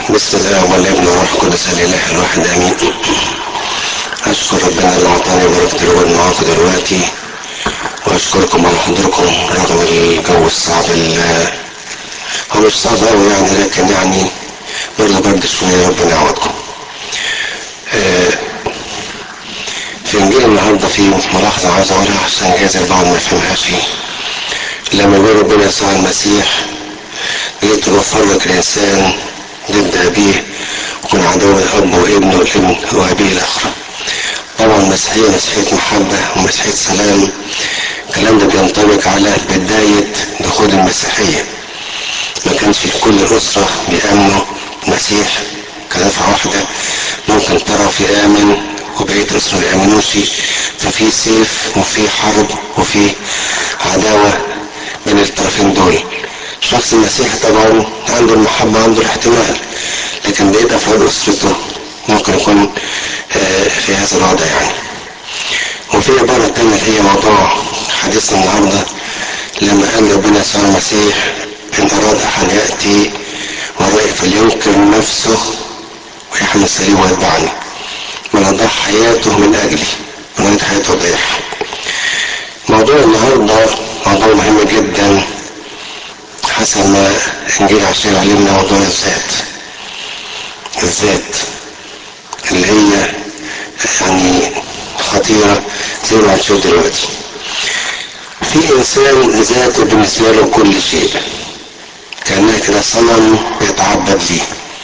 بسم الله والابن والروح القدس الاله الواحد امين اشكر ربنا اللي اعطاني بركه الوجود معاكم دلوقتي واشكركم على حضوركم رغم الجو الصعب ال- هو مش صعب قوي يعني لكن يعني برضه برد شويه ربنا يعوضكم آه، في انجيل النهارده في ملاحظه عاوز اقولها عشان جايز البعض ما يفهمهاش لما يقول ربنا يسوع المسيح جيت توفر لك الانسان ضد ابيه وكن عدو الاب وابنه والابن وابيه الاخر طبعا مسيحيه مسيحيه محبه ومسيحيه سلام الكلام ده بينطبق على بدايه دخول المسيحيه ما كانش في كل اسره بيامنوا المسيح كدفعه واحده ممكن طرف يامن وبقيه الاسره ما يامنوش ففي سيف وفي حرب وفي عداوه بين الطرفين دول الشخص المسيحي طبعا عنده المحبة عنده الاحتمال لكن بقيت أفراد أسرته ممكن يكون آه، في هذا الوضع يعني وفي عبارة تانية هي موضوع حديثنا النهاردة لما قال ربنا يسوع المسيح إن أراد أحد يأتي ورائي فلينكر نفسه ويحمل سليم ويتبعني من أضاع حياته من أجلي من أريد حياته ضيعها موضوع النهاردة موضوع مهم جدا حسب ما انجيل عشان علمنا موضوع الذات الذات اللي هي يعني خطيرة زي ما هنشوف دلوقتي في انسان ذاته بالنسبة له كل شيء كأنها كده صنم بيتعبد ليه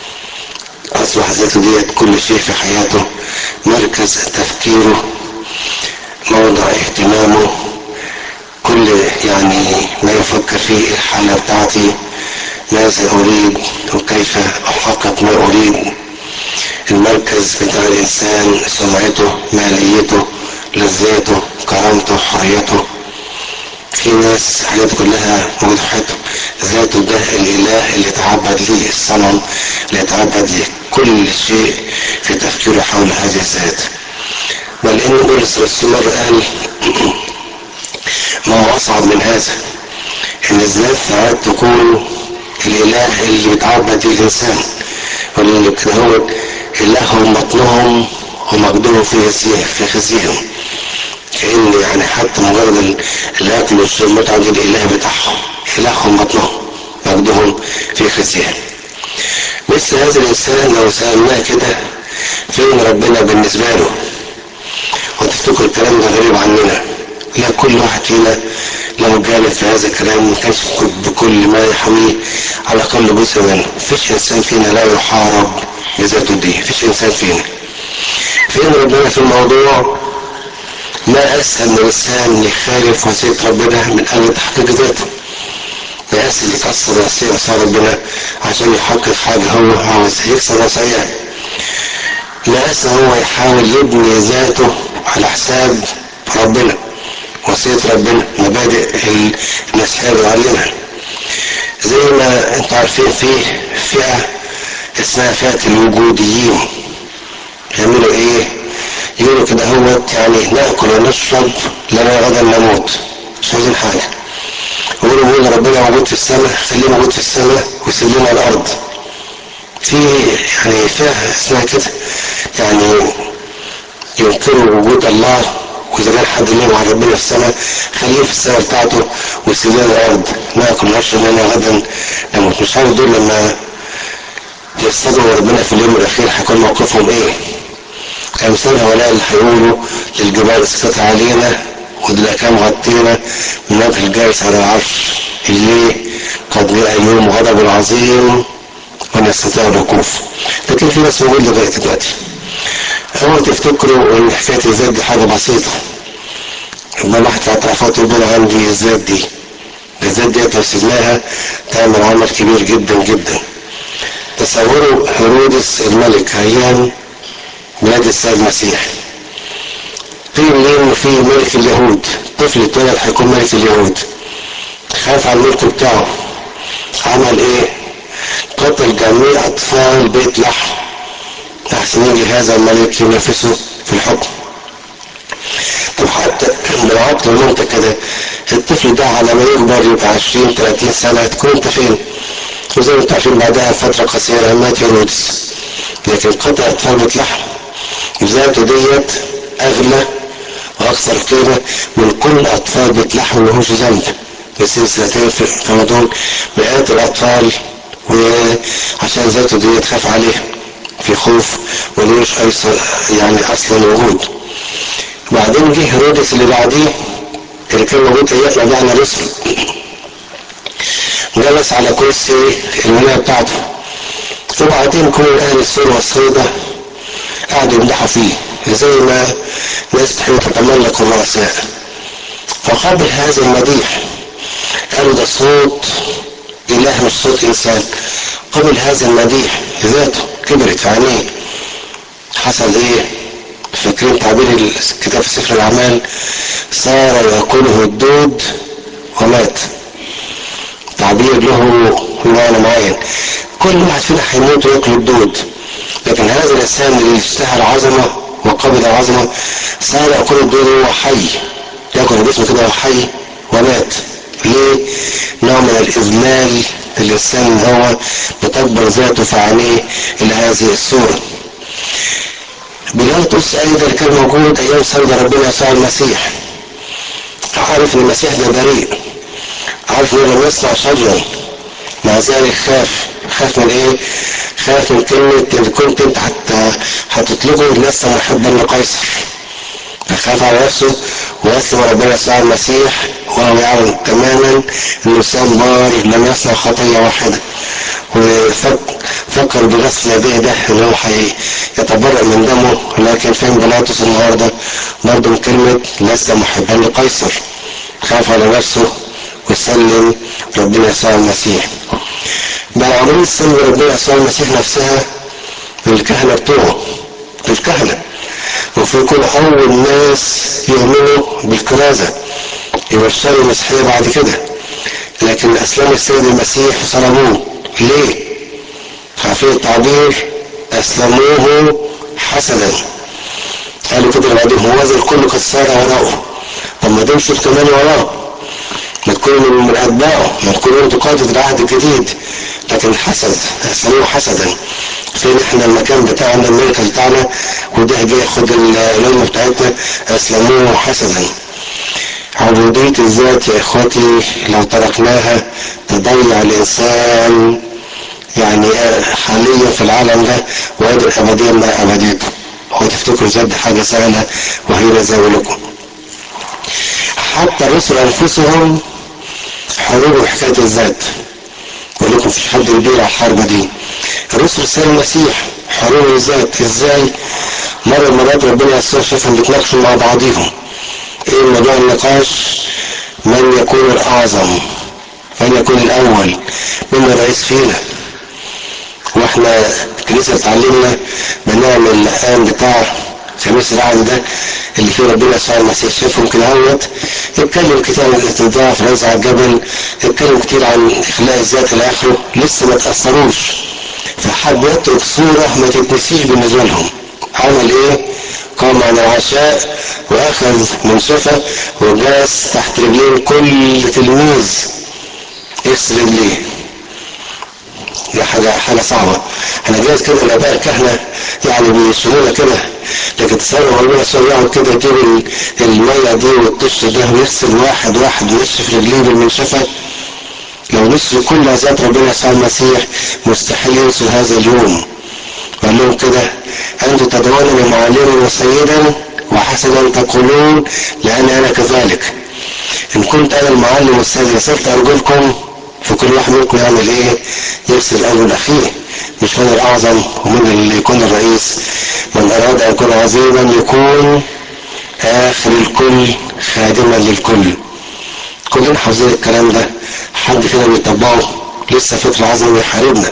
أصبح ذاته ديت كل شيء في حياته مركز تفكيره موضع اهتمامه كل يعني ما يفكر فيه الحالة بتاعتي ماذا أريد وكيف أحقق ما أريد المركز بتاع الإنسان سمعته ماليته لذاته كرامته حريته في ناس حاجات كلها موجودة في حياته ذاته ده الإله اللي اتعبد ليه الصنم اللي اتعبد ليه كل شيء في تفكيره حول هذه الذات بل إن بولس الرسول مرة قال ما هو أصعب من هذا إن الذات ساعات تكون الإله اللي بيتعبد ليه الإنسان واللي كده هو إلههم بطنهم ومجدهم في خزيهم في خزيهم كأن يعني حتى مجرد ال- الأكل والشرب متعة دي الإله بتاعهم إلههم بطنهم مجدهم في خزيهم مثل هذا الإنسان لو سألناه كده فين ربنا بالنسبة له وتفتكر الكلام ده غريب عننا لا كل واحد فينا لو جانب في هذا الكلام ما كانش بكل ما يحويه على الاقل جزء منه مفيش انسان فينا لا يحارب بذاته دي مفيش انسان فينا فين ربنا في الموضوع ما اسهل من الانسان يخالف وصيه ربنا من اجل تحقيق ذاته ما اسهل يكسر وصيه وصيه ربنا عشان يحقق حاجه هو عاوز يكسر وصيه ما اسهل هو يحاول يبني ذاته على حساب ربنا وصية ربنا مبادئ المسيحية بيعلمها زي ما انتوا عارفين في فئة اسمها فئة الوجوديين يعملوا ايه يقولوا كده هوت يعني ناكل ونشرب لنا غدا نموت مش عايزين حاجة يقولوا بيقول ربنا موجود في السماء خليه موجود في السماء ويسيب لنا الارض في يعني فئة اسمها كده يعني ينكروا وجود الله واذا كان حد ليه مع ربنا في السماء خليه في السماء بتاعته ويسيب لنا الارض ناكل ونشرب لنا غدا نموت مش عارف دول لما يستدعوا ربنا في اليوم الاخير هيكون موقفهم ايه؟ امثال هؤلاء اللي هيقولوا للجبال اسقط علينا والأكام غطينا من وجه الجالس على العرش اللي قد جاء يوم غضب عظيم ونستطيع الوقوف لكن في ناس موجود لغايه دلوقتي هو تفتكروا ان حكايه الذات دي حاجه بسيطه لما واحد في اعترافات يقول أنا عندي الذات دي الذات دي لو سيبناها تعمل عمل كبير جدا جدا تصوروا هيرودس الملك ايام ميلاد السيد المسيح قيل ليه انه في ملك اليهود طفل اتولد هيكون ملك اليهود خاف على الملك بتاعه عمل ايه قتل جميع اطفال بيت لحم احسن يجي هذا الملك ينافسه في الحكم طب حتى بالعقل والمنطق كده الطفل ده على ما يكبر يبقى 20 30 سنه تكون انت فين؟ وزي ما انتم عارفين بعدها فترة قصيرة مات هيرودس لكن قطع أطفال بيت لحم ذاته ديت أغلى وأكثر قيمة من كل أطفال بيت لحم ملهوش ذنب يصير سنتين في رمضان مئات الأطفال وعشان ذاته دي تخاف عليه في خوف ملوش أي يعني أصلا وجود بعدين جه هيرودس اللي بعديه اللي كان موجود أيام أبانا الرسل جلس على كرسي الولاية بتاعته وبعدين كل أهل السور والصيدة قعدوا يمدحوا فيه زي ما ناس تحب تتملك الرؤساء فقبل هذا المديح قالوا ده صوت إله مش صوت إنسان قبل هذا المديح ذاته كبرت في عينيه حصل إيه؟ فاكرين تعبير الكتاب في سفر الأعمال صار يأكله الدود ومات تعبير له معنى معين كل واحد فينا هيموت وياكل الدود لكن هذا الإنسان اللي اشتهى العظمة وقبل العظمة صار يأكل الدود وهو حي ياكل الجسم كده وهو حي ومات ليه؟ نوع من الإذلال الإنسان هو بتكبر ذاته في عينيه إلى هذه الصورة. بيلاطس أيضا كان موجود أيام صلب ربنا يسوع المسيح. عارف إن المسيح ده بريء. عارف إنه لم يصنع شرا. مع ذلك خاف. خاف من إيه؟ خاف من كلمة إن كنت أنت حتى هتطلقه لست محبا لقيصر. فخاف على نفسه وأسلم ربنا يسوع المسيح وهو يعلم تماما انه انسان بار لم يصنع خطيه واحده وفكر بغسل يديه ده ان هو يتبرأ من دمه لكن فين بيلاطس النهارده برضه من كلمه لست محبا لقيصر خاف على نفسه وسلم ربنا يسوع المسيح بقى عمرين سلم ربنا يسوع المسيح نفسها للكهنه بتوعه للكهنه وفي يكون اول ناس يؤمنوا بالكرازه يبشروا المسيحية بعد كده لكن أسلم السيد المسيح صلبوه ليه؟ عارفين التعبير أسلموه حسنا قالوا كده بعدين هو ذا الكل قد سار وراءه طب ما تمشوا كمان وراه ما تكونوا من أتباعه ما تكونوا انتوا قادة العهد الجديد لكن حسد أسلموه حسدا فين احنا المكان بتاعنا الملك بتاعنا وده جاي ياخد الأمة بتاعتنا أسلموه حسدا عبودية الذات يا اخوتي لو تركناها تضيع الانسان يعني حاليا في العالم ده وقادر ابديا مع ابديته هو تفتكروا زاد حاجة سهلة وهي زي لكم حتى الرسل انفسهم حروب حكاية الذات بقول لكم مفيش حد كبير على الحرب دي الرسل سال المسيح حروب الذات ازاي مرة مرات ربنا يسوع شافهم بيتناقشوا مع بعضيهم ايه موضوع النقاش من يكون الاعظم من يكون الاول من الرئيس فينا واحنا الكنيسة اتعلمنا بنعمل الآن بتاع خميس العام ده اللي فيه ربنا يسوع المسيح شافهم كده اهوت اتكلم كتير عن الاستنزاف رزع على الجبل اتكلم كتير عن اخلاء الذات الى اخره لسه ما تاثروش فحب يترك صوره ما تتنسيش بالنسبه لهم عمل ايه؟ قام عن العشاء واخذ منشفة وجلس تحت رجلين كل تلميذ يغسل رجليه دي حاجة حاجة صعبة احنا جايز كده الاباء الكهنة يعني بيشيلونا كده لكن تصور ربنا يسوع يقعد كده يجيب المية دي والطش ده ويغسل واحد واحد وينشف رجليه بالمنشفة لو نسوا كل عذاب ربنا يسوع المسيح مستحيل ينسوا هذا اليوم قال لهم كده أنتم تدعونني معلما وسيدا وحسنا تقولون لأن أنا كذلك إن كنت أنا المعلم والسيد غسلت أرجلكم فكل واحد منكم يعمل إيه؟ يغسل أرجل أخيه مش من الأعظم ومن اللي يكون الرئيس من أراد أن يكون عظيما يكون آخر الكل خادما للكل كلنا حافظين الكلام ده حد فينا بيطبقه لسه فكر عظمي يحاربنا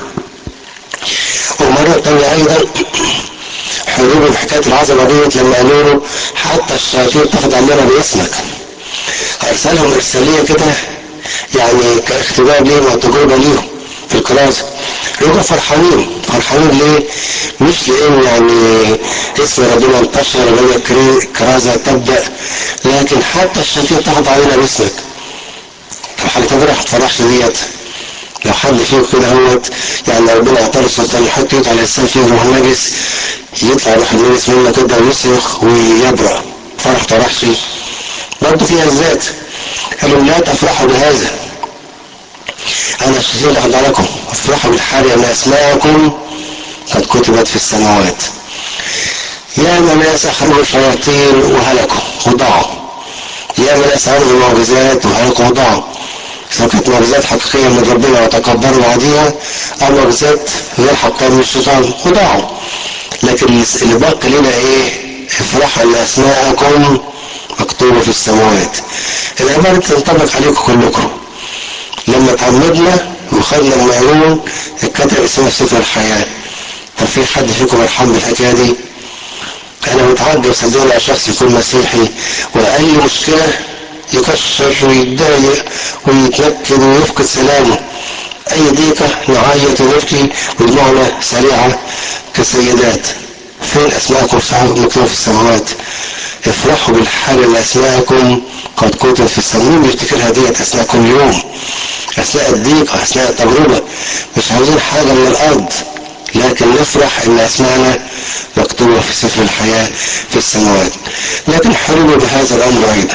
ومرة تانية أيضا حروب حكاية العظمة ديت لما قالوا له حتى الشياطين تاخد عننا باسمك أرسلهم إرسالية كده يعني كاختبار ليهم وتجربة ليهم في الكراسة رجعوا فرحانين فرحانين ليه؟ مش لأن يعني اسم ربنا انتشر وبدأ الكرازة تبدأ لكن حتى الشياطين تاخد علينا باسمك طب حاجة ما تفرحش ديت لو حد فيكم كده هوت يعني ربنا اعطاه سلطان يحط ايده على الانسان فيه روح نجس يطلع روح النجس منه كده ويصرخ ويبرأ فرح فرحش برضه فيها الذات قالوا لا تفرحوا بهذا انا اشتري لكم افرحوا بالحال ان اسماءكم قد كتبت في السماوات يا ناس اخرجوا الشياطين وهلكوا وضاعوا يا ناس عملوا معجزات وهلكوا وضاعوا سواء كانت معجزات حقيقية من ربنا وتكبروا بعديها أو معجزات غير حقيقية من الشيطان وضاعوا لكن اللي باقي لنا إيه؟ افرحوا أن أسماءكم مكتوبة في السماوات العبارة تنطبق عليكم كلكم لما تعمدنا وخدنا المعلوم اتكتب اسمه في سفر الحياة طب في حد فيكم يرحم بالحكاية دي؟ أنا متعجب صدقني على شخص يكون مسيحي وأي مشكلة يكشر ويتضايق ويتنكد ويفقد سلامه أي ضيقة نعيط ونبكي ودموعنا سريعة كسيدات فين أسماءكم مكتوبة في السماوات افرحوا بالحال ان أسماءكم قد كتبت في السماوات مين بيفتكرها ديت أثناء كل يوم أثناء الضيقة أثناء التجربة مش عاوزين حاجة من الأرض لكن نفرح ان أسماءنا مكتوبة في سفر الحياة في السماوات لكن حرموا بهذا الأمر أيضا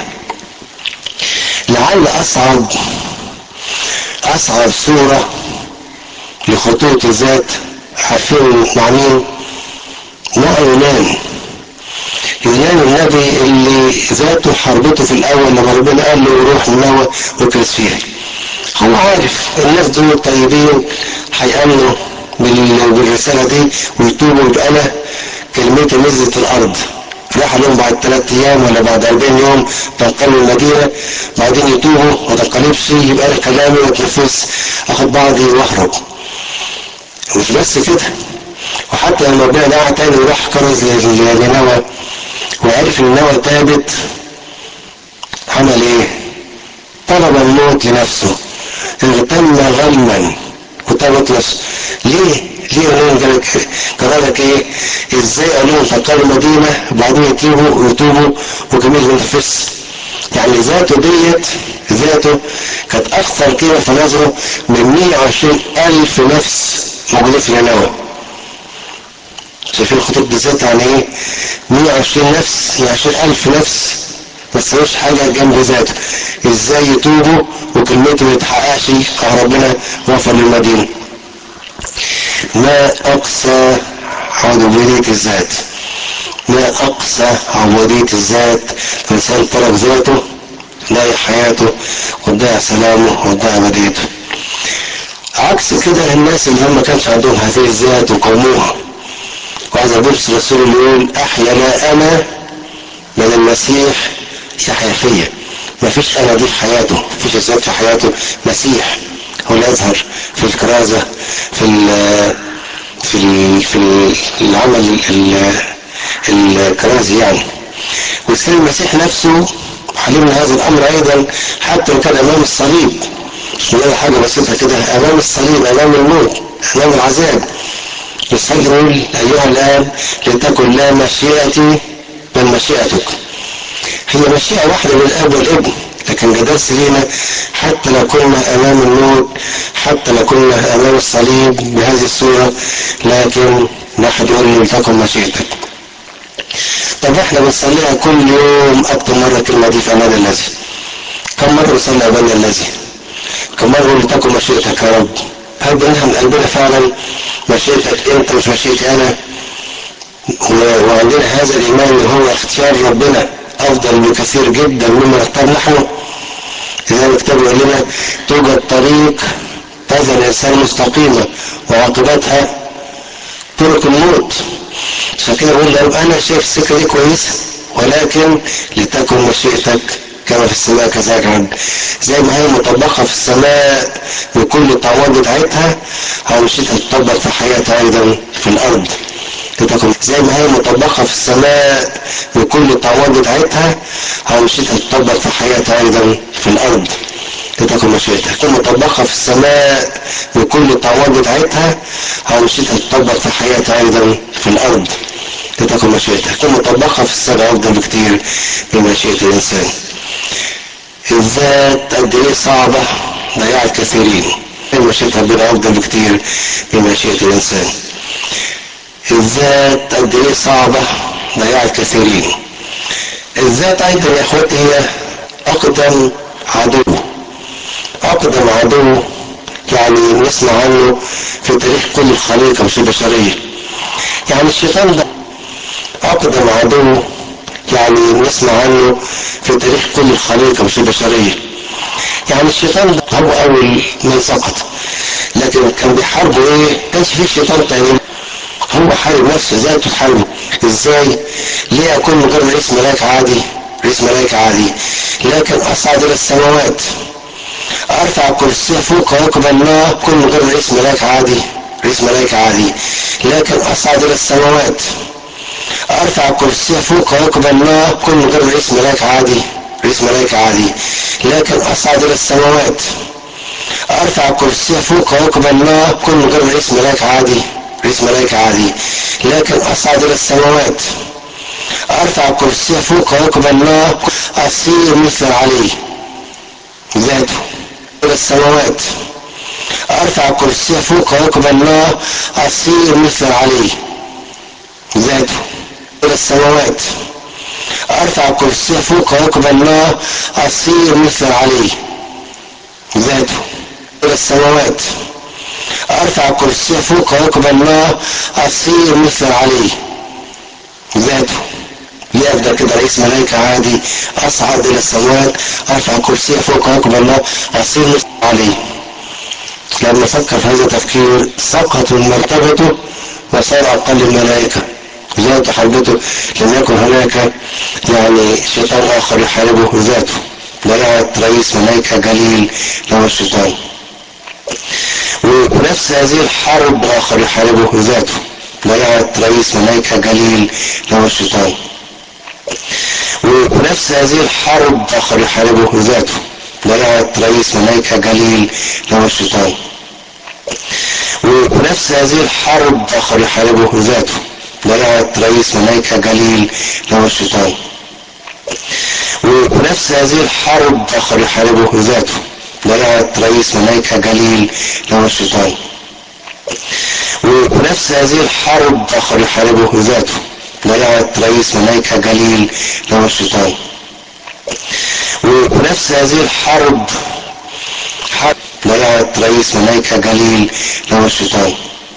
لعل أصعب أصعب صورة لخطوط الذات عارفين مع مين؟ مع يونان يونان النبي اللي ذاته حربته في الأول لما ربنا قال له روح نوى واكرس فيها هو عارف الناس دول طيبين هيأمنوا بالرسالة دي ويتوبوا يبقى أنا كلمتي نزلت الأرض راح لهم بعد ثلاث ايام ولا بعد 40 يوم تنقلوا المدينه بعدين يتوبوا ما تنقلبش يبقى انا كلامي واتنفس اخد بعضي واهرب مش بس كده وحتى لما ربنا دعا تاني وراح كرز لنوى وعرف ان نوى تابت عمل ايه؟ طلب الموت لنفسه اغتم غما وتابت نفسه ليه؟ ليه قالوا لهم قال لك ايه ازاي قالوا لهم فقالوا المدينه وبعدين يتوبوا ويتوبوا وجميل ينفس يعني ذاته ديت ذاته كانت اكثر قيمه في نظره من 120 الف نفس موجودين في نينوى شايفين الخطوط بالذات يعني ايه 120 نفس 120 الف نفس ما تسويش حاجه جنب ذاته ازاي يتوبوا وكلمته ما تتحققش ربنا غفر للمدينه ما أقصى عبودية الذات ما أقصى عبودية الذات الإنسان ترك ذاته ضيع حياته وضيع سلامه وضيع بديته عكس كده الناس اللي هم كانش عندهم هذه الذات وقوموها وهذا بولس الرسول اللي يقول أحيا لا أنا من المسيح يحيا فيا ما فيش أنا دي في حياته ما فيش الذات في حياته مسيح هو اللي يظهر في الكرازة في ال في ال في العمل الكرازي يعني والسيد المسيح نفسه علمنا هذا الامر ايضا حتى لو كان امام الصليب مش نلاقي حاجه بسيطه كده امام الصليب امام الموت امام العذاب يصلي يقول ايها الاب لتكن لا مشيئتي بل مشيئتك هي مشيئه واحده من الاب والابن لكن ده درس لينا حتى لو كنا امام الموت حتى لو كنا امام الصليب بهذه الصوره لكن نحن يقول لتكن مشيئتك طب احنا بنصليها كل يوم اكتر مره الكلمه دي في امان الذي كم مره بنصلي امان الذي كم مره نقول لتكن مشيئتك يا رب هل بنفهم من قلبنا فعلا مشيئتك انت مش مشيئتي انا وعندنا هذا الايمان اللي هو اختيار ربنا افضل بكثير جدا مما نختار نحن لذلك الكتاب يقول لنا توجد طريق تظهر الانسان مستقيمه وعاقبتها طرق الموت عشان كده بقول له انا شايف السكه دي كويسه ولكن لتكن مشيئتك كما في السماء كذلك عند زي ما هي مطبقه في السماء بكل الطوابع بتاعتها هو مشيئتها تطبق في حياتها ايضا في الارض لتكن زي ما هي مطبقه في السماء بكل الطوابع بتاعتها هو مشيئتها تطبق في حياتها ايضا في الارض لتكن مشيئتك مطبقه في السماء بكل الطوابع بتاعتها هو مشيئتها تطبق في حياتها ايضا في الارض لتكن مشيئتك مطبقه في السماء افضل بكتير من مشيئه الانسان الذات قد ايه صعبه ضيعت كثيرين مشيئة ربنا أفضل بكتير من مشيئة الإنسان الذات قد إيه صعبة ضيعت كثيرين الذات أيضا يا إخوتي هي أقدم عدو أقدم عدو يعني نسمع عنه في تاريخ كل الخليقة مش البشرية يعني الشيطان ده أقدم عدو يعني نسمع عنه في تاريخ كل الخليقة مش البشرية يعني الشيطان ده هو أول من سقط لكن كان بيحاربه إيه؟ كانش فيه شيطان تاني هو حارب نفسه ازاي تحاربه ازاي ليه اكون مجرد رئيس ملاك عادي رئيس ملاك عادي لكن اصعد الى السماوات ارفع كرسي فوق ويقبل الله كل مجرد رئيس ملاك عادي رئيس ملاك عادي لكن اصعد الى السماوات ارفع كرسي فوق ويقبل الله كل مجرد رئيس ملاك عادي رئيس ملاك عادي لكن اصعد الى السماوات ارفع كرسي فوق ويقبل الله كل مجرد رئيس ملاك عادي رئيس ملاك عادي لكن اصعد الى السماوات ارفع كرسي فوق ويقبل الله اصير مثل عليه ذاته الى السماوات ارفع كرسي فوق ويقبل الله اصير مثل عليه ذاته الى السماوات ارفع كرسي فوق ويقبل الله اصير مثل عليه ذاته الى السماوات ارفع كرسي فوق ويقبل الله اصير مثل عليه ذاته يبدا كده رئيس ملائكة عادي اصعد الى السماوات ارفع كرسي فوق ويقبل الله اصير مثل عليه لما فكر في هذا التفكير سقط من مرتبته وصار اقل الملائكة ذات حربته لم يكن هناك يعني شيطان اخر يحاربه ذاته ضيعت رئيس ملائكة جليل له الشيطان ونفس هذه الحرب اخر يحاربه ذاته ضيعت رئيس ملائكة جليل له الشيطان ونفس هذه الحرب اخر يحاربه ذاته ضيعت رئيس ملائكة جليل له الشيطان ونفس هذه الحرب اخر يحاربه ذاته ضيعت رئيس ملائكة جليل له الشيطان ونفس هذه الحرب اخر يحاربه ذاته ضيعت رئيس ملائكة جليل له الشيطان ونفس هذه الحرب اخر يحاربه ذاته ضيعت رئيس ملائكة جليل له الشيطان ونفس هذه الحرب حرب ضيعت رئيس ملائكة جليل له الشيطان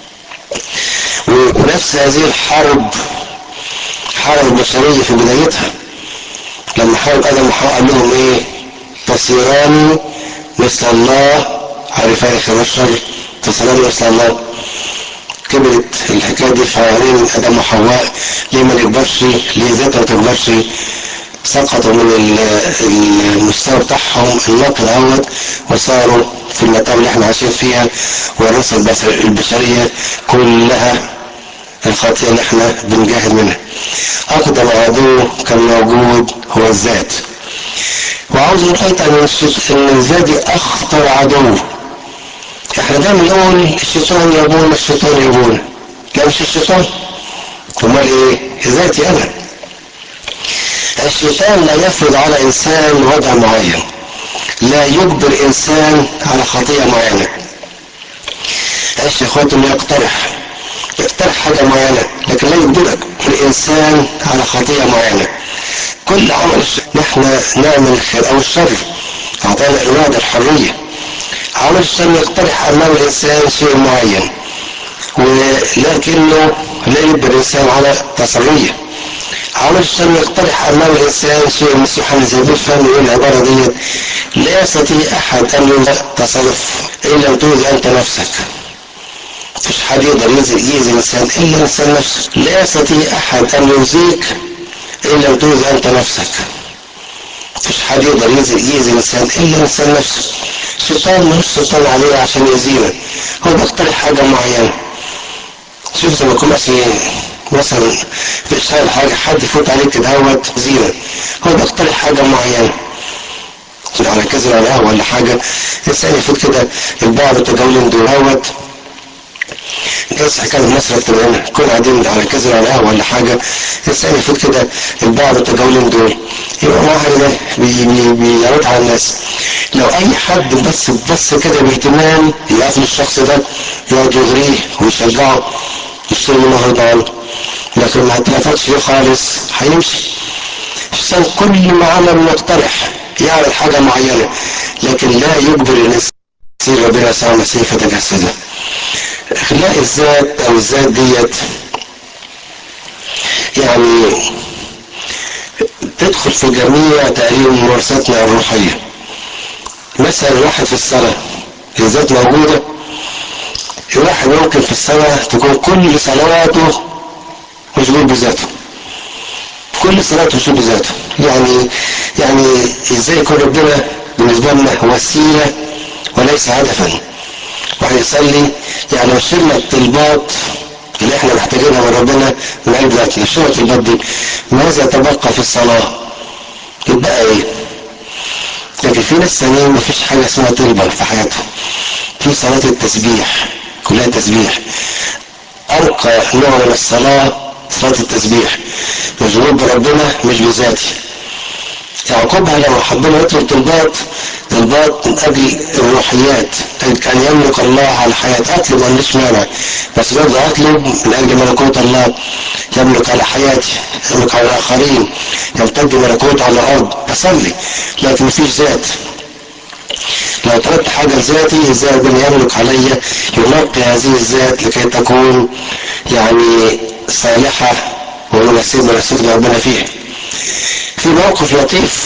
ونفس هذه الحرب حرب البشرية في بدايتها لما حارب ادم وحواء قال لهم ايه تصيران مثل الله عرفان خير الشر تصيران مثل الله كبرت الحكايه دي في عينين ادم وحواء ليه ما نكبرش ليه ذاتها ما تكبرش سقطوا من المستوى بتاعهم النقل اهوت وصاروا في المتاع اللي احنا عايشين فيها ورثوا البشريه كلها الخطيئه اللي احنا بنجاهد منها اقدم عدو كان موجود هو الذات وعاوز نقول ايضا ان الذات دي اخطر عدو احنا دايما نقول الشيطان يبون الشيطان يبون لا مش الشيطان امال ايه ذاتي انا الشيطان لا يفرض على انسان وضع معين لا يجبر انسان على خطيئه معينه ايش يا اخواتي انه يقترح يقترح حاجه معينه لكن لا يجبرك الانسان على خطيئه معينه كل عمل نحن نعمل الخير او الشر اعطانا الاراده الحريه عمل الشر يقترح امام الانسان شيء معين ولكنه لا يجبر الانسان على تصريه عمل الشر يقترح امام الانسان شيء المسيح زي بيفهم يقول العباره ديت لا يستطيع احد ان ينزع تصرف ان لم تؤذي انت نفسك مفيش حد يقدر يؤذي يؤذي الانسان الا الانسان نفسه لا يستطيع احد ان يؤذيك ان لم تؤذي انت نفسك مفيش حد يقدر يؤذي يؤذي الانسان الا الانسان نفسه الشيطان مش سلطان عليه عشان يؤذينا هو بيقترح حاجه معينه شوف لما يكون مثلا مثلا بيشتغل حاجه حد يفوت عليك كده هوت زينه هو بيقترح حاجه معينه على كذا ولا ولا حاجه الانسان يفوت كده البعض التجولين دول هوت جايز حكايه مصر اكتر هنا كل قاعدين على كذا على قهوه ولا حاجه الانسان يفوت كده الباع والتجولين دول يبقى واحد ده بي- بي- بيعرض على الناس لو اي حد بس بس كده باهتمام يقابل الشخص ده يقعد يغريه ويشجعه يشتري منه هربان لكن ما اتلفتش فيه خالص هيمشي الانسان كل ما عمل مقترح يعمل حاجه معينه لكن لا يجبر الانسان يصير ربنا يسوع المسيح فتجسده اخلاء الذات او الذات ديت يعني تدخل في جميع تقريبا ممارساتنا الروحيه مثلا الواحد في الصلاه الذات موجوده الواحد ممكن في الصلاه تكون كل صلواته مشغول بذاته كل صلاة مشغول بذاته يعني يعني ازاي يكون ربنا بالنسبة لنا وسيلة وليس هدفا واحد يصلي يعني مش شلنا الطلبات اللي احنا محتاجينها من ربنا من قلب ذاتنا شلنا الطلبات دي ماذا تبقى في الصلاة يبقى ايه لكن في ناس ثانيين مفيش حاجة اسمها طلبة في حياتهم في صلاة التسبيح كلها تسبيح أرقى نوع من الصلاة صلاة التسبيح مشغول بربنا مش بذاتي يعقوبها لو حبنا نطلب طلبات طلبات من اجل الروحيات كان يملك الله على الحياة اطلب ما عنديش مانع بس برضه اطلب من اجل ملكوت الله يملك على حياتي يملك على الاخرين يمتد ملكوت على الارض اصلي لكن مفيش ذات لو طلبت حاجة لذاتي ازاي ربنا يملك عليا ينقي هذه الذات لكي تكون يعني صالحة ومناسبة مناسبة ربنا فيها في موقف لطيف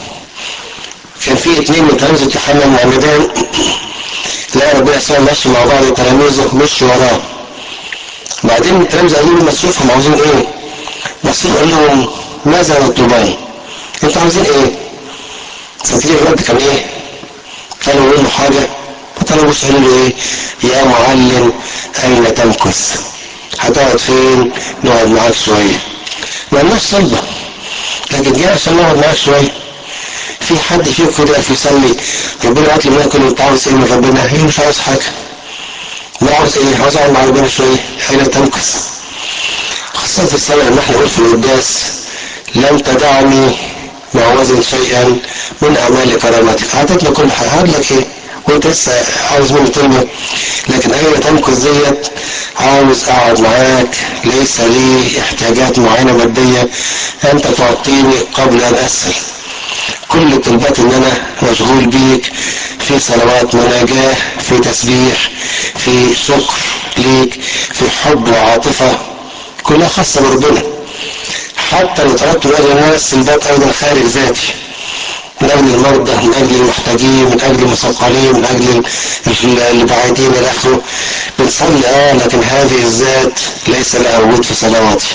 كان في اتنين من تلاميذ التحمل معمدان لقى ربنا يسوع ماشي مع بعض تلاميذه مشي وراه بعدين التلاميذ قالوا له ما تشوفهم عاوزين ايه بس قال لهم ماذا نطلبان انتوا عاوزين ايه فاكرين الوقت كان ايه قالوا منه حاجه فطلبوا يسألوا له ايه يا معلم اين تمكث هتقعد فين نقعد معاك شويه ما لناش صلبه لكن جاي عشان نقعد معاك شويه في حد فيكم كده في يصلي ربنا قال لي كل انت عاوز ايه من ربنا هي مش عاوز حاجه ما عاوز ايه عاوز اقعد مع ربنا شويه اين تمكث خاصة في الصلاة ان احنا نقول في القداس لم تدعني معوزا شيئا من اعمال كرامتك اعطيتنا كل حاجه هقول لك ايه وانت لسه عاوز مني طلبه لكن اين تمكث ديت عاوز اقعد معاك ليس لي احتياجات معينه ماديه انت تعطيني قبل ان اسال كل الطلبات ان انا مشغول بيك في صلوات مناجاه في تسبيح في شكر ليك في حب وعاطفه كلها خاصه بربنا حتى لو طلبت من اجل الناس طلبات ايضا خارج ذاتي من اجل المرضى من اجل المحتاجين من اجل المثقلين من اجل اللي بعيدين الى اخره بنصلي اه لكن هذه الذات ليس لها وجود في صلواتي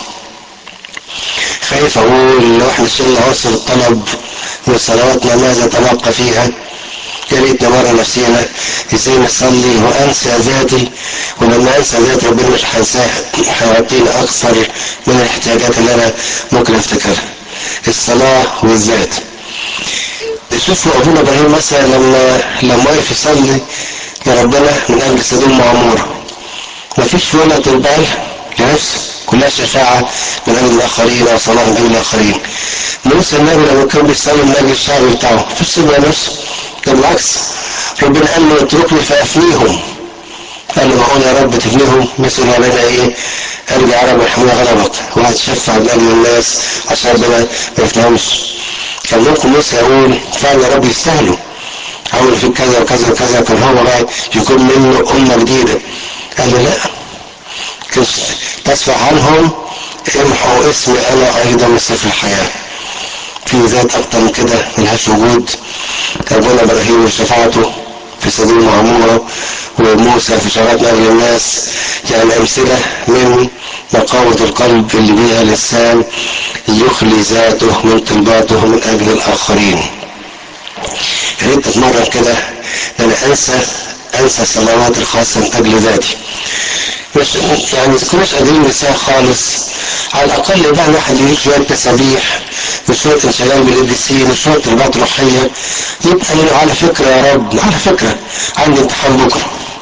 خايف اقول لو احنا شلنا عنصر الطلب من صلواتنا ماذا تبقى فيها يا ريت نمر نفسينا ازاي نصلي وانسى ذاتي ولما انسى ذاتي ربنا مش هينساها هيعطيني اكثر من الاحتياجات اللي انا ممكن افتكرها الصلاه والذات شوفوا ابونا ابراهيم مثلا لما لما وقف يصلي لربنا من اجل سدوم وعموره مفيش ولا طلبان لنفسه كلها شفاعة من أجل الآخرين أو صلاة من أجل الآخرين. موسى النبي لما كان بيصلي من أجل الشعب بتاعه مفيش سيبه نفسه ده بالعكس ربنا قال له اتركني فأفنيهم قال له معقول يا رب تفنيهم مثل علينا ايه ارجع يا رب يحمينا غضبك وهتشفع من اجل الناس عشان ربنا ما يفنهمش كان ممكن موسى يقول فعلا يا رب يستاهلوا عملوا فيك كذا وكذا وكذا كان هو بقى يكون منه امه جديده قال له لا كنت تصفح عنهم امحوا اسمي انا ايضا من سفر الحياه في ذات اكتر من كده ملهاش وجود ابونا ابراهيم وشفاعته في سبيل معمورة وموسى في شفاعة أهل الناس يعني أمثلة من نقاوة القلب اللي بيها الإنسان يخلي ذاته من طلباته من أجل الآخرين يا ريت تتمرن كده ان انا انسى انسى الصلوات الخاصه من اجل ذاتي مش يعني ما تكونوش قادرين ننساها خالص على الاقل يبقى الواحد يجيب شويه تسابيح وشويه انشغال بالقديسين وشويه طلبات روحيه يبقى له على فكره يا رب على فكره عندي امتحان بكره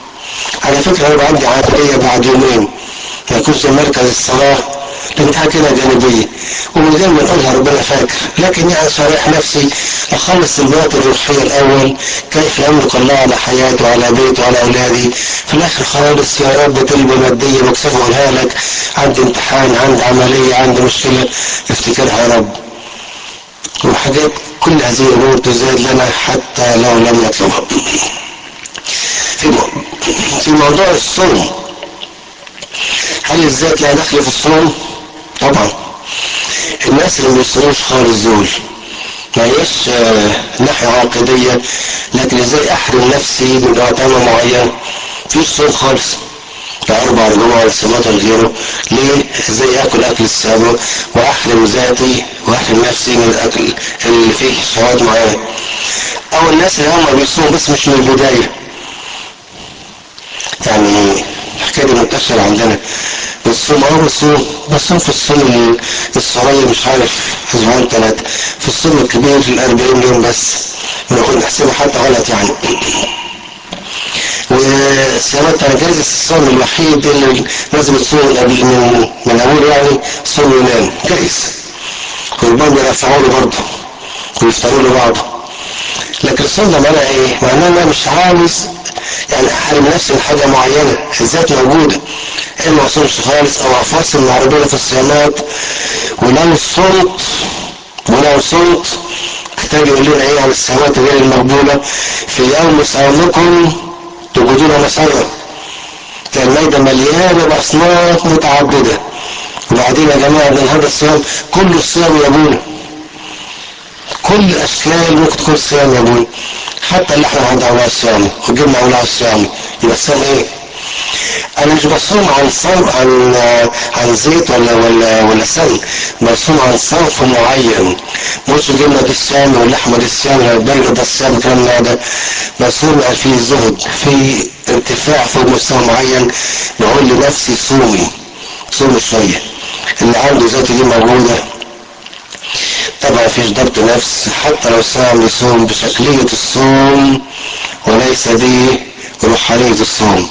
على فكرة أنا عندي عملية بعد يومين ما يكونش في مركز الصلاة لأنها كده جانبية ومن غير ما نقولها ربنا فاكر لكن يعني صريح نفسي أخلص البيئة الروحية الأول كيف يملك الله على حياتي وعلى بيتي وعلى أولادي في الآخر خالص يا رب طلبة مادية مكسوفة أقولها لك عندي امتحان عندي عملية عندي مشكلة افتكرها يا رب وحاجات كل هذه الأمور تزاد لنا حتى لو لم نطلبها في في موضوع الصوم هل الذات لها دخل في الصوم؟ طبعا الناس اللي ما بيصوموش خالص دول ما هيش ناحية عقدية لكن ازاي احرم نفسي من اطعمة معينة في صوم خالص لا اربع رجوع ولا سمات ولا غيره ليه؟ ازاي اكل اكل السابع واحرم ذاتي واحرم نفسي من الاكل اللي فيه شهوات معينة او الناس اللي هم بيصوموا بس مش من البداية يعني الحكايه دي منتشره عندنا الصوم اه بصوم بصوم في الصوم الصغير مش عارف اسبوعين ثلاثه في الصوم الكبير ال 40 يوم بس بناخد نحسبها حتى غلط يعني وسمعت انا جايز الصوم الوحيد اللي لازم تصوم قبل من من اوله يعني صوم يونان جايز والبعض بيرفعوا له برضه ويفطروا له بعضه لكن الصوم ده معناه ايه؟ معناه انا مش عاوز يعني احرم نفسي من حاجه معينه الذات موجوده اما ما اصومش خالص او افاصل مع ربنا في الصيامات ولو صمت ولو صمت كتاب يقول لنا ايه عن الصيامات غير المقبوله في يوم صومكم تجدون مسرا كان الميدة مليانة بأصناف متعددة وبعدين يا جماعة من هذا الصيام كل الصيام يا ابونا كل اشكال ممكن تكون صيام يا ابوي حتى اللي احنا عند اولاد الصيام وجبنا اولاد الصيام يبقى الصيام ايه؟ انا مش بصوم عن صوم عن عن زيت ولا ولا ولا سمن بصوم عن صنف معين مش جبنا دي الصيام واللحمه دي الصيام ولا البرجر ده الصيام الكلام من ده بصوم في زهد في ارتفاع فوق مستوى معين بقول لنفسي صومي صومي شويه اللي عنده ذاتي دي موجوده طبعا فيش ضبط نفس حتى لو صام يصوم بشكلية الصوم وليس بروحانية الصوم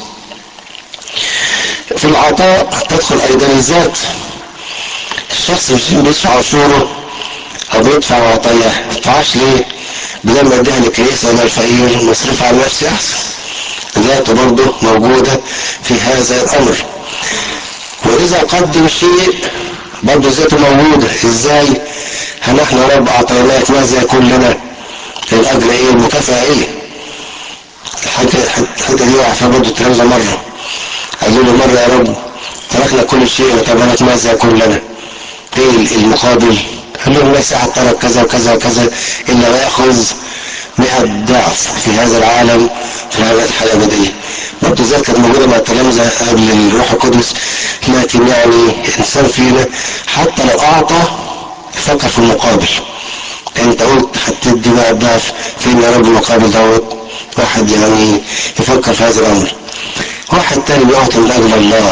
في العطاء تدخل ايضا الذات الشخص مش بيدفع عشوره او بيدفع عطاياه ما يدفعش ليه بدل ما اديها للكنيسة ولا الفقير مصرف على نفسي احسن ذاته برضه موجودة في هذا الامر واذا قدم شيء برضه ذاته موجودة ازاي هل احنا رب اعطيناك ماذا يكون لنا الاجر ايه المكافأة ايه الحاجة الحاجة دي وقع فيها برضه التلامذة مرة قالوا له مرة يا رب تركنا كل شيء وتبنت ماذا يكون لنا ايه المقابل قال لهم ليس احد ترك كذا وكذا وكذا الا وياخذ 100 ضعف في هذا العالم في هذه الحياة الأبدية برضه ذات كانت موجودة مع التلامذة قبل الروح القدس لكن يعني إنسان فينا حتى لو أعطى فكر في المقابل انت قلت هتدي بقى الضعف فين يا رب المقابل دوت واحد يعني يفكر في هذا الامر واحد تاني بيعطي من اجل الله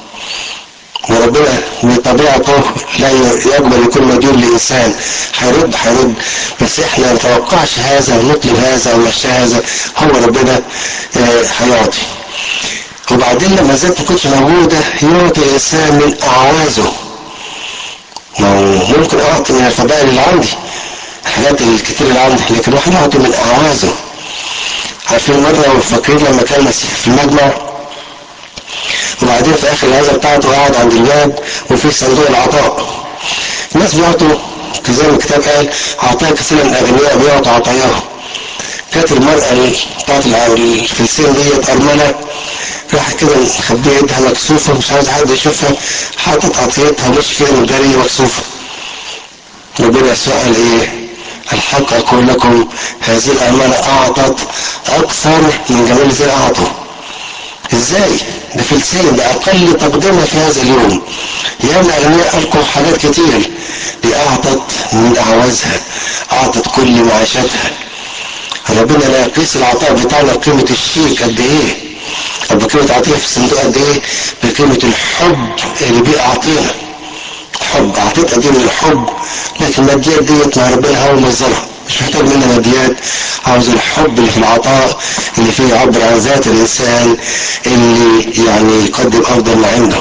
وربنا بطبيعته لا يقبل يكون مديون لانسان هيرد هيرد بس احنا ما نتوقعش هذا ونطلب هذا ونمشي هذا هو ربنا هيعطي وبعدين لما الذات ما تكونش موجوده يعطي الانسان من اعوازه ما هو ممكن اعطي من الفضائل اللي عندي الحاجات الكتير اللي عندي لكن واحد يعطي من اعوازه عارفين مرة فاكرين لما كان المسيح في المجمع وبعدين في اخر العزة بتاعته قاعد عند الباب وفي صندوق العطاء الناس بيعطوا زي ما الكتاب قال عطايا كثيرا من الاغنياء بيعطوا عطاياهم كانت المرأة بتاعت الفلسطين ديت أرملة راحت كده مخبية ايدها مكسوفة مش عايز حد يشوفها حاطط عطيتها ومش كده مدارية مكسوفة ربنا يسوع قال ايه الحق اقول لكم هذه الأرملة اعطت اكثر من جميع الذين اعطوا ازاي ده فلسطين ده اقل تقدمها في هذا اليوم يا الاغنياء القوا حاجات كتير دي اعطت من اعوازها اعطت كل معاشاتها ربنا لا يقيس العطاء بتاعنا بقيمة الشيك قد ايه او بقيمة عطية في الصندوق قد ايه بقيمة الحب اللي بيه اعطينا حب اعطيت قد ايه من الحب لكن الماديات ديت مع ربنا هو مصدرها مش محتاج مننا ماديات عاوز الحب اللي في العطاء اللي فيه يعبر عن ذات الانسان اللي يعني يقدم افضل ما عنده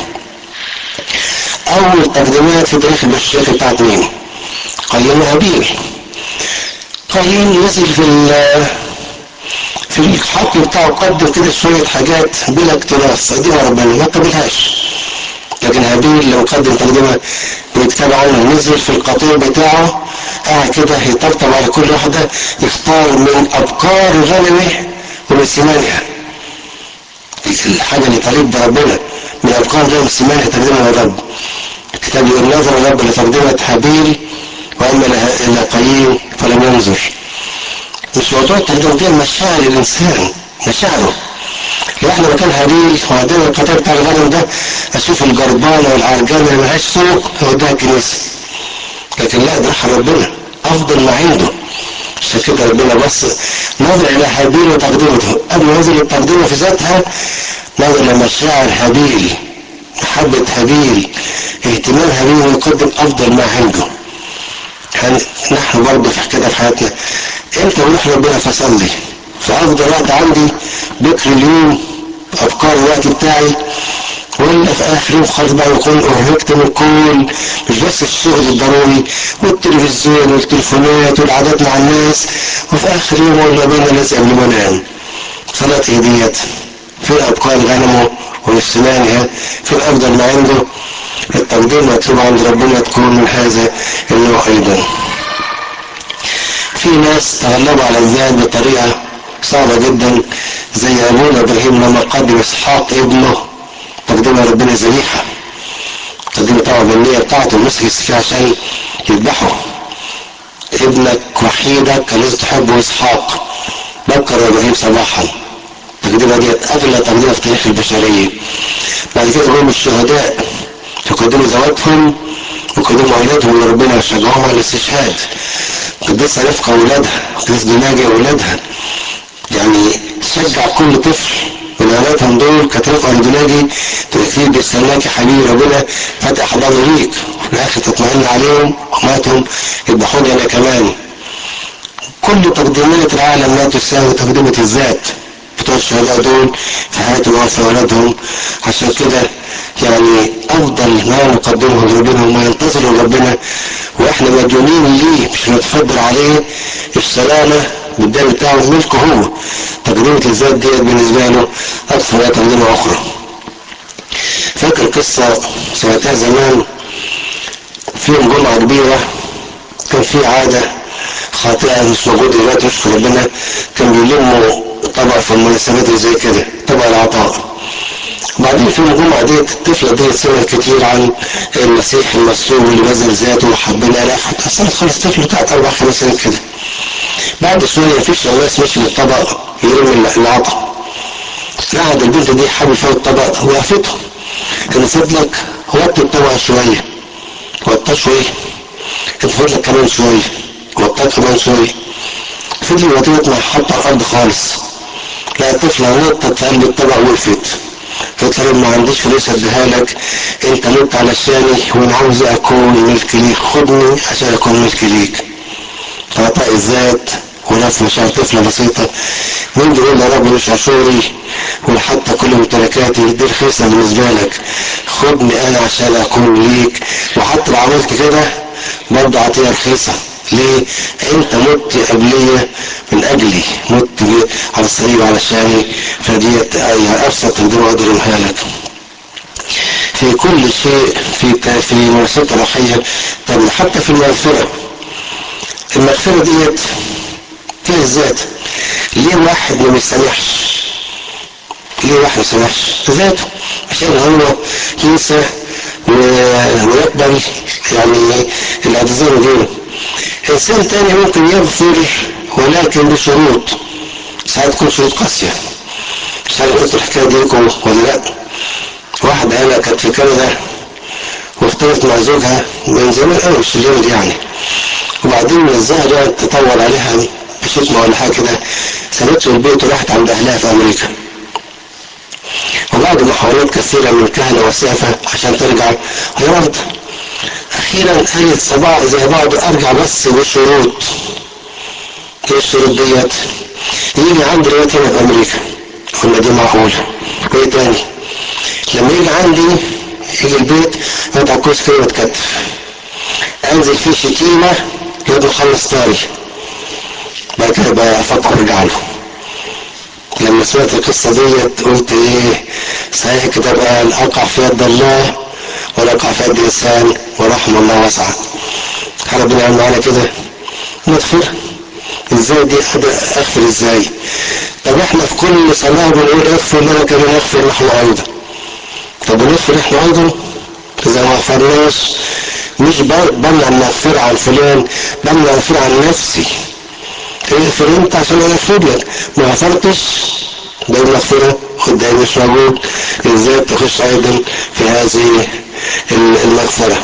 اول تقديمات في تاريخ البشريه بتاعت مين قايين وهابيل قايين نزل في في الحقل بتاعه قدم كده شويه حاجات بلا اكتراث قدمها ربنا ما قبلهاش لكن هابيل لو قدم تقدمه ويكتب عنه نزل في القطيع بتاعه قاعد كده يطبطب على كل واحده يختار من ابكار غنمه ومن سمانها الحاجه اللي تليق بربنا من ابكار غنم سمانها تقدمها للرب الكتاب يقول نظر الرب لتقدمه هابيل واما الى قايين فلم ينظر مش موضوع التقديم دي مشاعر الانسان مشاعره لو احنا مكان هابيل وعندنا القطيع بتاع الغنم ده اشوف الجربانه والعرجانه اللي ملهاش سوق اوديها الكنيسه لكن لا ده راح ربنا افضل ما عنده عشان كده ربنا بص نظر الى هابيل وتقدمته قبل ما نظر التقدمه في ذاتها نظر لمشاعر هابيل محبة هابيل اهتمام هابيل يقدم افضل ما عنده يعني نحن برضه في كده في حياتنا امتى بروح ربنا فصلي فافضل وقت عندي بكر اليوم افكار الوقت بتاعي ولا في اخر يوم خالص بقى يكون ارهقت من كل مش بس الشغل الضروري والتلفزيون والتليفونات والعادات مع الناس وفي اخر يوم اقول ربنا لازم قبل ما انام صلاتي ديت فين ابقار غنمه واستمانها فين افضل ما عنده التقدير مطلوب عند ربنا تكون من هذا النوع ايضا في ناس تغلبوا على الذات بطريقه صعبه جدا زي ابونا ابراهيم لما قدم اسحاق ابنه تقدمها ربنا ذبيحة تقدم طبعا بالنية بتاعته مسك السكين عشان يذبحه ابنك وحيدك كان لازم تحبه اسحاق بكر ابراهيم صباحا التقدمة ديت أغلى تقدمة في تاريخ البشرية بعد كده جم الشهداء يقدموا ذواتهم ويقدموا أولادهم لربنا يشجعوهم على الاستشهاد قدسها رفقة أولادها قدس بناجي أولادها يعني تشجع كل طفل من اولادهم دول كانت رفقه اندوناجي تكتير بيستناك يا حبيبي ربنا فتح حضانه ليك وفي الاخر تطمئن عليهم وماتهم يذبحوني انا كمان كل تقديمات العالم لا تساوي تقدمة الذات بتوع الشهداء دول في حياتهم وفي اولادهم عشان كده يعني افضل ما نقدمه لربنا وما ينتظر ربنا واحنا مديونين ليه مش نتفضل عليه السلامه بالدم بتاعه ملكه هو تقدمة الذات ديت بالنسبة له أكثر من تقدمة أخرى فاكر قصة سمعتها زمان في جمعة كبيرة كان في عادة خاطئة مش موجودة دلوقتي نشكر ربنا كان بيلموا طبق في المناسبات اللي زي كده طبق العطاء بعدين في الجمعة ديت الطفلة ديت سمعت كتير عن المسيح المصلوب اللي بذل ذاته وحبنا لا أصلا خالص طفل بتاعت أربع خمس سنين كده بعد شوية في شواس مشي بالطبق يرمي العطا قعد البنت دي حامل فيها الطبق وقفته انا فضلك وطي الطبق شوية وطاه شوية انت فضلك كمان شوية وطاه كمان شوية فضل وطيت ما حط على الارض خالص لا الطفلة نطت في قلب الطبق وقفت قلت له ما عنديش فلوس اديها لك انت مت علشاني وانا عاوز اكون ملك ليك خدني عشان اكون ملك ليك عطاء الذات وناس مشاعر طفلة بسيطة مين بيقول يا رب مش عشوري وحتى كل ممتلكاتي دي رخيصة بالنسبة لك خدني انا عشان اكون ليك وحتى لو عملت كده برضه عطية رخيصة ليه؟ انت مت قبلية من اجلي مت على الصليب علشاني فديت ابسط تقدير اقدر لك في كل شيء في في مناسبة الروحية طب حتى في المغفرة المغفرة ديت فيها الذات ليه واحد ما بيسامحش ليه واحد ما بيسامحش ذاته عشان هو ينسى ويقبل يعني الاعتذار غيره انسان تاني ممكن يغفر ولكن بشروط ساعات تكون شروط قاسية مش عارف قلت الحكاية دي لكم ولا لا واحدة هنا كانت في كندا واختلفت مع زوجها من زمان قوي مش اليوم دي يعني وبعدين الظاهر يعني تطول عليها بشتمة ولا حاجة كده سابته البيت وراحت عند أهلها في أمريكا وبعد محاولات كثيرة من كهنة وسافة عشان ترجع هي رفضت أخيرا قالت صباح زي بعض أرجع بس بشروط ايه الشروط ديت يجي عندي دلوقتي هنا في امريكا قلنا دي معقولة وايه تاني لما يجي عندي يجي البيت يقعد على الكرسي كده ويتكتف انزل فيه شتيمة يقعد مخلص طاري بعد كده بقى افكر ارجع له لما سمعت القصة ديت قلت ايه صحيح كده بقى اقع في يد الله ولا اقع في يد انسان ورحم الله واسعة هل ربنا يعمل معانا كده نغفر ازاي دي اغفر ازاي طب احنا في كل صلاة بنقول اغفر لنا كما نغفر نحن ايضا طب ونغفر احنا ايضا اذا ما غفرناش مش بمنع المغفرة عن فلان بمنع المغفرة عن نفسي اغفر انت عشان اغفر لك ما غفرتش ده المغفرة قدامي مش موجود ازاي تخش ايضا في هذه المغفرة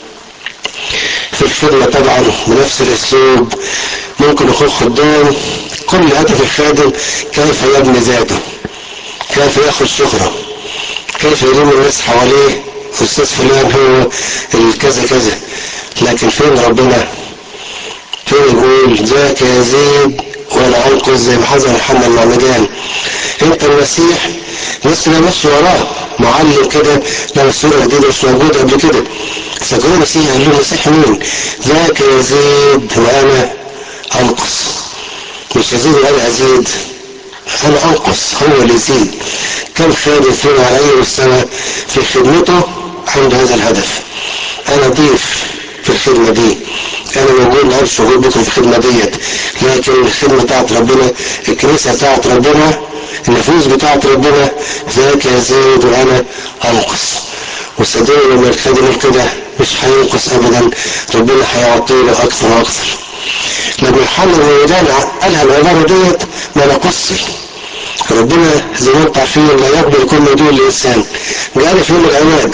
في الخدمة طبعا بنفس الاسلوب ممكن اخوك خدام كل هدف الخادم كيف يبني ذاته كيف ياخذ شهرة كيف يلم الناس حواليه استاذ فلان هو الكذا كذا لكن فين ربنا فين يقول ذاك يزيد وانا انقذ زي ما حصل محمد المعمدان انت المسيح الناس اللي ماشي وراه معلم كده لما الصورة جديدة مش موجودة قبل كده فجوه المسيح قال له المسيح مين؟ ذاك يزيد وانا انقص مش يزيد وانا ازيد انا انقص هو اللي يزيد كم خادم فينا على اي مستوى في خدمته عنده هذا الهدف انا ضيف في الخدمة دي انا موجود ما عرفش موجود بكم في الخدمة ديت لكن الخدمة بتاعت ربنا الكنيسة بتاعت ربنا النفوس بتاعت ربنا ذاك يزيد وانا انقص وصدقني لما الخادم كده مش هينقص ابدا ربنا هيعطيله اكثر واكثر لما يوحنا الميدان قالها العبارة ديت ما نقصي ربنا زي ما انتم عارفين لا يقبل كل دون الانسان جاء في يوم العماد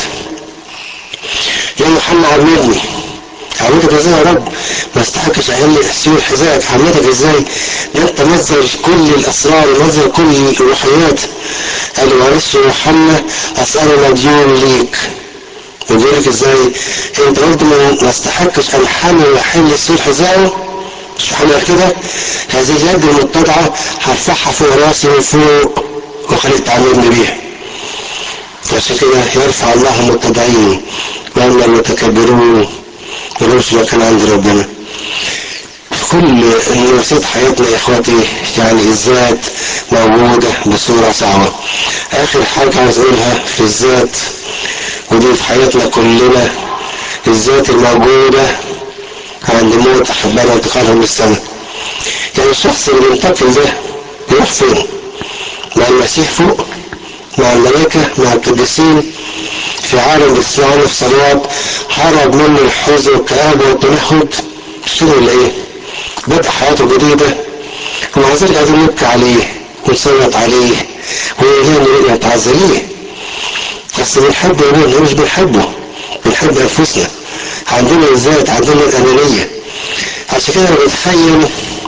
يا يوحنا عمدني عمدك ازاي يا رب ما استحقش اهل سيول حذائك عمدك ازاي ده انت مصدر كل الاسرار مصدر كل الروحيات قال له معلش يا يوحنا اسأله مديون ليك يقول لك ازاي انت قلت ما استحقش ان حمل وحل سيول حذائه مش حمل كده هذه اليد المتضعة هرفعها فوق راسي من فوق وخليك تعاملني بيها عشان كده يرفع الله المتضعين واما المتكبرون ملوش مكان عند ربنا في كل نسيت حياتنا يا اخواتي يعني الذات موجودة بصورة صعبة اخر حاجة عايز اقولها في الذات ودي في حياتنا كلنا الذات الموجودة عند موت احبائنا وانتقالهم للسماء يعني الشخص اللي بينتقل ده يروح فين مع المسيح فوق مع الملائكة مع القديسين في عالم بتسمعوا في صلوات هرب منه الحزن والكآبة والتنهد مش كده ولا ايه؟ بدأ حياته جديدة ومع ذلك عايزين نبكي عليه ونصوت عليه وليه نتعزليه بس بنحب يقول مش بنحبه بنحب انفسنا عندنا الذات عندنا الانانيه عشان كده انا بتخيل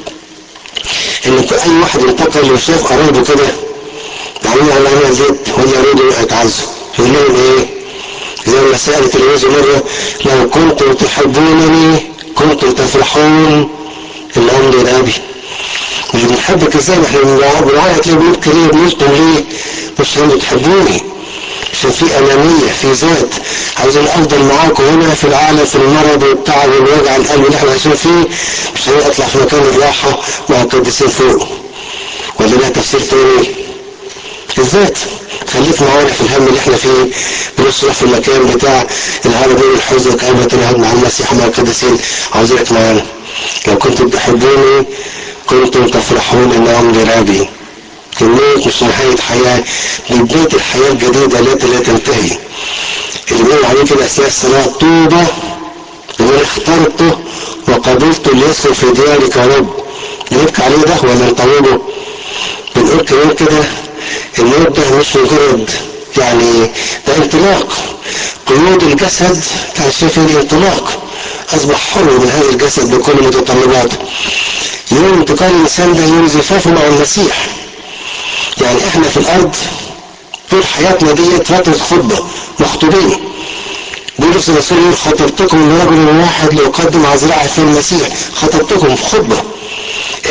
ان اي واحد انتقل وشاف قرايبه كده عاملين على انا زيت ولا يريدوا يتعزوا يقول لهم ايه زي ما سألت الوزي مرة لو كنتم تحبونني كنتم تفرحون الأمر الأبي مش بنحبك ازاي ما احنا بنعيط ليه بنبكي ليه بنلطم ليه مش انتوا تحبوني عشان في أنانية في ذات عاوزين أفضل معاكم هنا في العالم في المرض والتعب والوجع القلب اللي احنا عايشين فيه مش هنطلع في مكان الراحة مع القديسين فوق ولا لها تفسير تاني الذات خليك معانا في الهم اللي احنا فيه بنصرف في المكان بتاع الهرب والحزن وكأبة الهب مع المسيح مع القديسين عاوزينك معانا لو كنتم تحبوني كنتم تفرحون ان امر رابي الموت مش نهاية حياة بداية الحياة الجديدة التي لا تنتهي اللي بيقول عليه كده أثناء الصلاة طوبى ومن اخترته وقبلته ليسكن في ديارك يا رب نبكي عليه ده ولا نطوبه بنقول كمان كده الموت ده مش مجرد يعني ده انطلاق قيود الجسد كان شايف الانطلاق اصبح حر من هذا الجسد بكل متطلباته يوم انتقال الانسان ده يوم زفافه مع المسيح يعني احنا في الارض طول حياتنا ديت فترة خطبة مخطوبين بولس الرسول يقول خطبتكم لرجل واحد ليقدم عذراء في المسيح خطبتكم في خطبة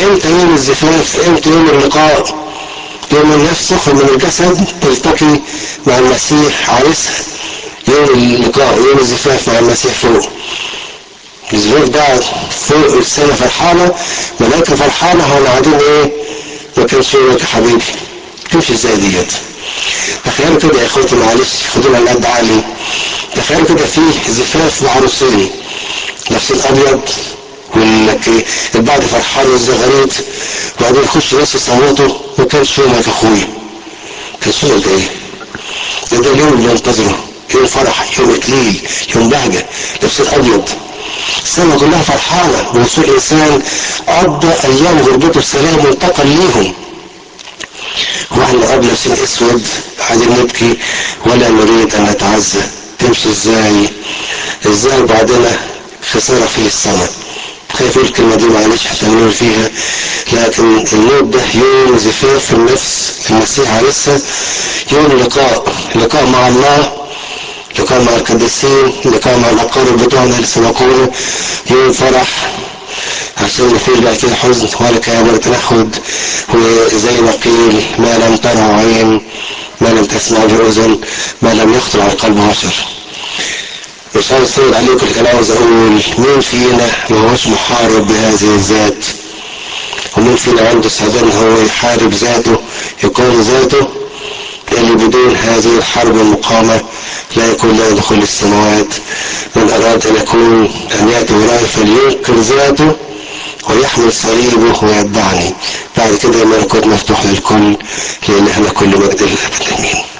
امتى يوم الزفاف امتى يوم اللقاء يوم النفس تخرج من الجسد تلتقي مع المسيح عريسها يوم اللقاء يوم الزفاف مع المسيح فوق الزفاف ده فوق السنة فرحانة ملائكة فرحانة هو قاعدين ايه ما كانش يومك يا حبيبي تمشي ازاي ديت تخيلوا كده يا اخوتي معلش خدونا على قد عقلي تخيلوا كده في زفاف بعروسين لابسين ابيض وانك البعض فرحان والزغاريد وبعدين يخش ناس يصوتوا ما كانش يومك يا اخويا كان يومك ايه؟ ده ده اليوم اللي انتظره يوم فرح يوم اكليل يوم بهجه لابسين ابيض السنة كلها فرحانة بوصول إنسان قضى أيام غربته بسلام وانتقل ليهم واحنا قبل لابسين اسود قاعدين نبكي ولا نريد ان نتعزى تمشي ازاي ازاي بعدنا خسارة في السماء خايف اقول الكلمة دي معلش هتعملوا فيها لكن الموت ده يوم زفاف النفس المسيح عريسها يوم لقاء لقاء مع الله لقاء مع القديسين لقاء مع الأقارب بتوعنا اللي سبقونا يوم فرح عشان ما فيش بقى كده حزن ولا كآبة ولا تنحد وزي ما قيل ما لم تره عين ما لم تسمع بأذن ما لم يخطر على قلب بشر مش عاوز اطول عليكم لكن عاوز اقول مين فينا ما هوش محارب بهذه الذات ومين فينا عنده استعداد ان هو يحارب ذاته يقاوم ذاته اللي بدون هذه الحرب المقامة لا يكون له دخول السماوات من أراد أن يكون أن يأتي وراي فلينكر ذاته ويحمل صليبه ويتبعني بعد كده الملكوت مفتوح للكل لأن احنا كل مجد للأبد آمين